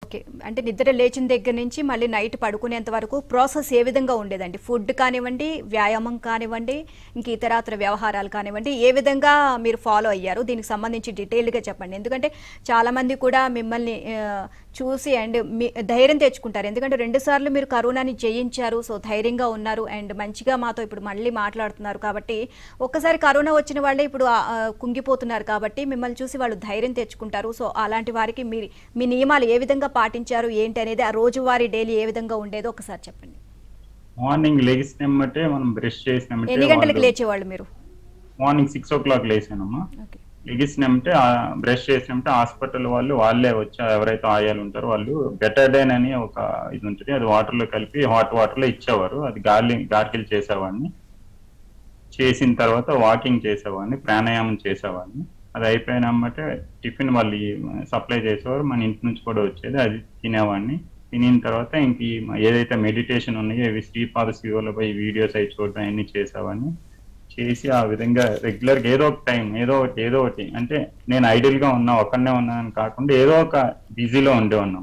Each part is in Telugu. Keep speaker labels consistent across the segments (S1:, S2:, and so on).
S1: ఓకే అంటే నిద్ర లేచిన దగ్గర నుంచి మళ్ళీ నైట్ పడుకునేంత వరకు ప్రాసెస్ ఏ విధంగా ఉండేదండి ఫుడ్ కానివ్వండి వ్యాయామం కానివ్వండి ఇంక ఇతరాతర వ్యవహారాలు కానివ్వండి ఏ విధంగా మీరు ఫాలో అయ్యారు దీనికి సంబంధించి డీటెయిల్గా చెప్పండి ఎందుకంటే చాలామంది కూడా మిమ్మల్ని ఆ, చూసి అండ్ మీ ధైర్యం తెచ్చుకుంటారు ఎందుకంటే రెండు సార్లు మీరు కరోనాని జయించారు సో ధైర్యంగా ఉన్నారు అండ్ మంచిగా మాతో ఇప్పుడు మళ్ళీ మాట్లాడుతున్నారు కాబట్టి ఒక్కసారి కరోనా వచ్చిన వాళ్ళే ఇప్పుడు ఆ, ఆ, కుంగిపోతున్నారు కాబట్టి మిమ్మల్ని చూసి వాళ్ళు ధైర్యం తెచ్చుకుంటారు సో అలాంటి వారికి మీ మీ నియమాలు ఏ విధంగా పాటించారు ఏంటి అనేది ఆ రోజువారీ డైలీ ఏ విధంగా ఉండేదో ఒకసారి చెప్పండి
S2: మార్నింగ్ లేచినమ్మటే మనం బ్రష్
S1: ఎన్ని
S2: చేసినమ్మంటే
S1: గంటలకు లేచేవాళ్ళు మీరు
S2: మార్నింగ్ సిక్స్ ఓ క్లాక్ లేచానమ్మా
S1: ఓకే
S2: లెగిసినామంటే బ్రష్ చేసినామంటే హాస్పిటల్ వాళ్ళు వాళ్ళే వచ్చి ఎవరైతే ఆయాలు ఉంటారో వాళ్ళు బెటర్డైన్ అని ఒక ఇది ఉంటుంది అది వాటర్ లో కలిపి హాట్ వాటర్ లో ఇచ్చేవారు అది గార్లి గార్గిల్ చేసేవాడిని చేసిన తర్వాత వాకింగ్ చేసేవాడిని ప్రాణాయామం చేసేవాడిని అది అయిపోయినమ్మటే టిఫిన్ వాళ్ళు సప్లై చేసేవారు మన ఇంటి నుంచి కూడా వచ్చేది అది తినేవాడిని తినిన తర్వాత ఇంక ఈ ఏదైతే మెడిటేషన్ ఉన్నాయో ఇవి శ్రీపాద శివుల పోయి వీడియోస్ అవి చూడడం అన్ని చేసేవాడిని చేసి ఆ విధంగా రెగ్యులర్ ఏదో ఒక టైం ఏదో ఒకటి ఏదో ఒకటి అంటే నేను ఐడియల్ గా ఉన్నా ఒక్కనే ఉన్నాను కాకుండా ఏదో ఒక బిజీలో ఉండే ఉన్నాం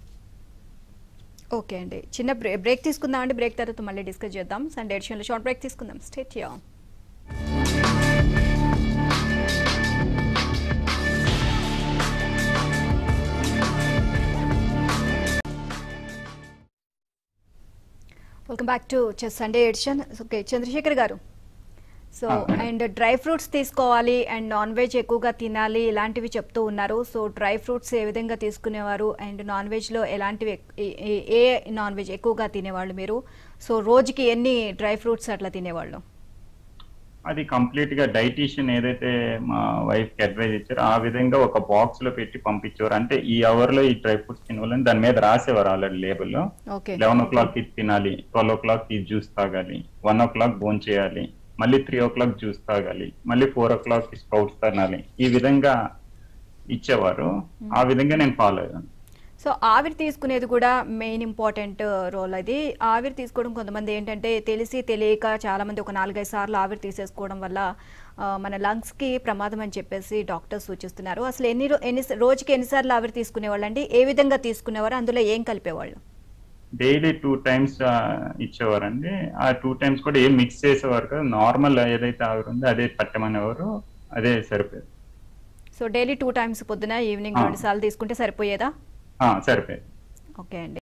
S1: ఓకే అండి చిన్న బ్రే బ్రేక్ తీసుకుందాం అండి బ్రేక్ తర్వాత మళ్ళీ డిస్కస్ చేద్దాం సండే ఎడిషన్లో షార్ట్ బ్రేక్ తీసుకుందాం స్టేట్ యా welcome back to Sunday edition okay Chandrashekar గారు సో అండ్ డ్రై ఫ్రూట్స్ తీసుకోవాలి అండ్ నాన్ వెజ్ ఎక్కువగా తినాలి ఇలాంటివి చెప్తూ ఉన్నారు సో డ్రై ఫ్రూట్స్ ఏ విధంగా తీసుకునేవారు అండ్ నాన్ వెజ్లో ఎలాంటివి ఎక్- ఏ- ఏ- ఏ నాన్ వెజ్ ఎక్కువగా తినేవాళ్ళు మీరు సో రోజుకి ఎన్ని డ్రై ఫ్రూట్స్ అట్లా తినేవాళ్ళు
S2: అది కంప్లీట్ గా డైటీషియన్ ఏదైతే మా వైఫ్ కి అడ్వైజ్ ఇచ్చారో ఆ విధంగా ఒక బాక్స్ లో పెట్టి పంపించేవారు అంటే ఈ అవర్ లో ఈ డ్రై ఫ్రూట్స్ తినవాలని దాని మీద రాసేవారు ఆల్రెడీ లేబుల్లో
S1: ఓకే
S2: లెవెన్ ఓ క్లాక్ ఇది తినాలి ట్వెల్వ్ ఓ క్లాక్ ఇది జ్యూస్ తాగాలి వన్ ఓ క్లాక్ బోన్ చేయాలి మళ్ళీ త్రీ ఓ క్లాక్ జ్యూస్ తాగాలి మళ్ళీ ఫోర్ ఓ క్లాక్ స్ప్రౌట్స్ తినాలి ఈ విధంగా ఇచ్చేవారు ఆ విధంగా నేను ఫాలో అయ్యాను
S1: సో ఆవిరి తీసుకునేది కూడా మెయిన్ ఇంపార్టెంట్ రోల్ అది ఆవిరి తీసుకోవడం కొంతమంది ఏంటంటే తెలిసి తెలియక చాలా మంది ఒక నాలుగైదు సార్లు ఆవిరి తీసేసుకోవడం వల్ల ఆ, మన లంగ్స్ కి ప్రమాదం అని చెప్పేసి డాక్టర్స్ సూచిస్తున్నారు అసలు ఎన్ని రో- ఎన్ని రోజుకి ఎన్నిసార్లు ఆవిరి తీసుకునేవాళ్ళు అండి ఏ విధంగా తీసుకునేవారు అందులో ఏం కలిపేవాళ్ళు
S2: డైలీ టూ టైమ్స్ ఇచ్చేవారండి ఆ టూ టైమ్స్ కూడా ఏం మిక్స్ చేసేవారు కదా నార్మల్ ఏదైతే ఆవిరి ఉందో అదే పట్టమనేవారు అదే సరిపోయేది
S1: సో డైలీ టూ టైమ్స్ పొద్దున ఈవినింగ్
S2: ఆ.
S1: రెండు సార్లు తీసుకుంటే సరిపోయేదా
S2: ఆ, సరిపోయేది
S1: ఓకే అండి